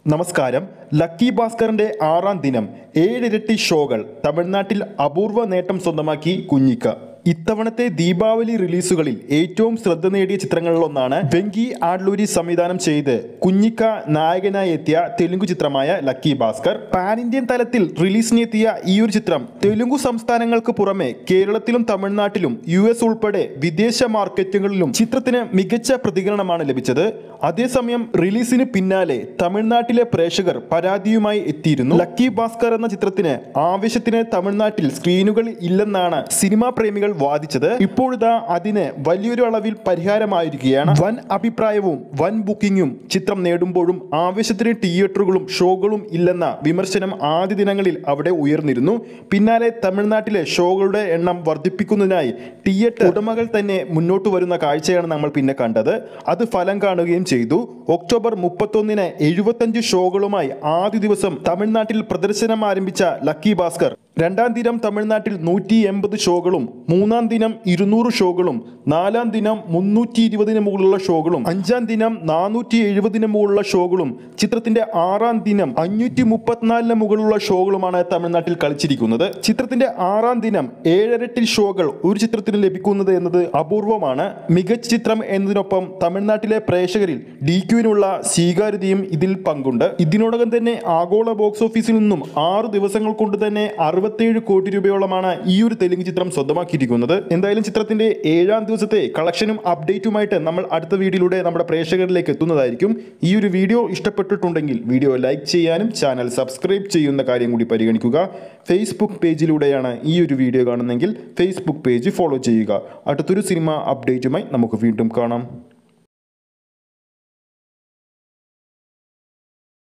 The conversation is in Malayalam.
നമസ്കാരം ലക്കി ഭാസ്കറിന്റെ ആറാം ദിനം ഏഴിരട്ടി ഷോകൾ തമിഴ്നാട്ടിൽ അപൂർവ നേട്ടം സ്വന്തമാക്കി കുഞ്ഞിക്ക ഇത്തവണത്തെ ദീപാവലി റിലീസുകളിൽ ഏറ്റവും ശ്രദ്ധ നേടിയ ചിത്രങ്ങളിലൊന്നാണ് വെങ്കി ആഡ്ലൂരി സംവിധാനം ചെയ്ത് കുഞ്ഞിക്ക നായകനായി എത്തിയ തെലുങ്ക് ചിത്രമായ ലക്കി ഭാസ്കർ പാൻ ഇന്ത്യൻ തലത്തിൽ റിലീസിനെത്തിയ ഈ ഒരു ചിത്രം തെലുങ്കു സംസ്ഥാനങ്ങൾക്ക് പുറമെ കേരളത്തിലും തമിഴ്നാട്ടിലും യു എസ് ഉൾപ്പെടെ വിദേശ മാർക്കറ്റുകളിലും ചിത്രത്തിന് മികച്ച പ്രതികരണമാണ് ലഭിച്ചത് അതേസമയം റിലീസിന് പിന്നാലെ തമിഴ്നാട്ടിലെ പ്രേക്ഷകർ പരാതിയുമായി എത്തിയിരുന്നു ലക്കി ഭാസ്കർ എന്ന ചിത്രത്തിന് ആവശ്യത്തിന് തമിഴ്നാട്ടിൽ സ്ക്രീനുകൾ ഇല്ലെന്നാണ് സിനിമാ പ്രേമികൾ വാദിച്ചത് ഇപ്പോഴിതാ അതിന് വലിയൊരു അളവിൽ പരിഹാരമായിരിക്കുകയാണ് വൻ അഭിപ്രായവും വൻ ബുക്കിംഗും ചിത്രം നേടുമ്പോഴും ആവശ്യത്തിന് തിയേറ്ററുകളും ഷോകളും ഇല്ലെന്ന വിമർശനം ആദ്യ ദിനങ്ങളിൽ അവിടെ ഉയർന്നിരുന്നു പിന്നാലെ തമിഴ്നാട്ടിലെ ഷോകളുടെ എണ്ണം വർദ്ധിപ്പിക്കുന്നതിനായി തിയേറ്റർ ഉടമകൾ തന്നെ മുന്നോട്ട് വരുന്ന കാഴ്ചയാണ് നമ്മൾ പിന്നെ കണ്ടത് അത് ഫലം കാണുകയും ചെയ്തു ഒക്ടോബർ മുപ്പത്തൊന്നിന് എഴുപത്തഞ്ച് ഷോകളുമായി ആദ്യ ദിവസം തമിഴ്നാട്ടിൽ പ്രദർശനം ആരംഭിച്ച ലക്കി ഭാസ്കർ രണ്ടാം ദിനം തമിഴ്നാട്ടിൽ നൂറ്റി എൺപത് ഷോകളും മൂന്നാം ദിനം ഇരുന്നൂറ് ഷോകളും നാലാം ദിനം മുന്നൂറ്റി ഇരുപതിന് മുകളിലുള്ള ഷോകളും അഞ്ചാം ദിനം നാനൂറ്റി എഴുപതിന് മുകളിലുള്ള ഷോകളും ചിത്രത്തിന്റെ ആറാം ദിനം അഞ്ഞൂറ്റി മുപ്പത്തിനാലിന് മുകളിലുള്ള ഷോകളുമാണ് തമിഴ്നാട്ടിൽ കളിച്ചിരിക്കുന്നത് ചിത്രത്തിന്റെ ആറാം ദിനം ഏഴരട്ടി ഷോകൾ ഒരു ചിത്രത്തിന് ലഭിക്കുന്നത് എന്നത് അപൂർവമാണ് മികച്ച ചിത്രം എന്നതിനൊപ്പം തമിഴ്നാട്ടിലെ പ്രേക്ഷകരിൽ ഡി ക്യുവിനുള്ള സ്വീകാര്യതയും ഇതിൽ പങ്കുണ്ട് ഇതിനോടകം തന്നെ ആഗോള ബോക്സ് ഓഫീസിൽ നിന്നും ആറ് ദിവസങ്ങൾ കൊണ്ട് തന്നെ അറുപത്തേഴ് കോടി രൂപയോളമാണ് ഈ ഒരു തെലുങ്ക് ചിത്രം സ്വന്തമാക്കിയിരിക്കുന്നത് എന്തായാലും ചിത്രത്തിന്റെ ഏഴാം ദിവസത്തെ കളക്ഷനും അപ്ഡേറ്റുമായിട്ട് നമ്മൾ അടുത്ത വീഡിയോയിലൂടെ നമ്മുടെ പ്രേക്ഷകരിലേക്ക് എത്തുന്നതായിരിക്കും ഈ ഒരു വീഡിയോ ഇഷ്ടപ്പെട്ടിട്ടുണ്ടെങ്കിൽ വീഡിയോ ലൈക്ക് ചെയ്യാനും ചാനൽ സബ്സ്ക്രൈബ് ചെയ്യുന്ന കാര്യം കൂടി പരിഗണിക്കുക ഫേസ്ബുക്ക് പേജിലൂടെയാണ് ഈ ഒരു വീഡിയോ കാണുന്നതെങ്കിൽ ഫേസ്ബുക്ക് പേജ് ഫോളോ ചെയ്യുക അടുത്തൊരു സിനിമ അപ്ഡേറ്റുമായി നമുക്ക് വീണ്ടും കാണാം